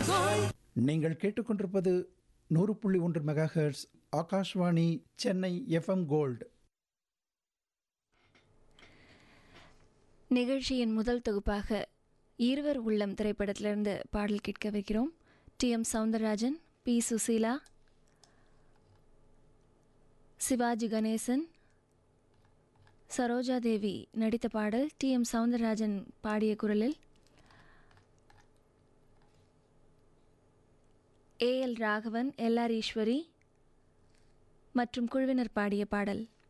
நீங்கள் கேட்டுக்கொண்டிருப்பது நூறு புள்ளி ஒன்று megahertz Akashvani Chennai FM gold நிகழ்ச்சியின் முதல் தொகுப்பாக இருவர் உள்ளம் திரைப்படத்திலிருந்து பாடல் கேட்க வைக்கிறோம் T M Soundararajan P Susheela Sivaji Ganesan Saroja Devi நடித்த பாடல் டி எம் சவுந்தரராஜன் பாடிய குரலில் A L Raghavan L R Eswari மற்றும் குழுவினர் பாடிய பாடல்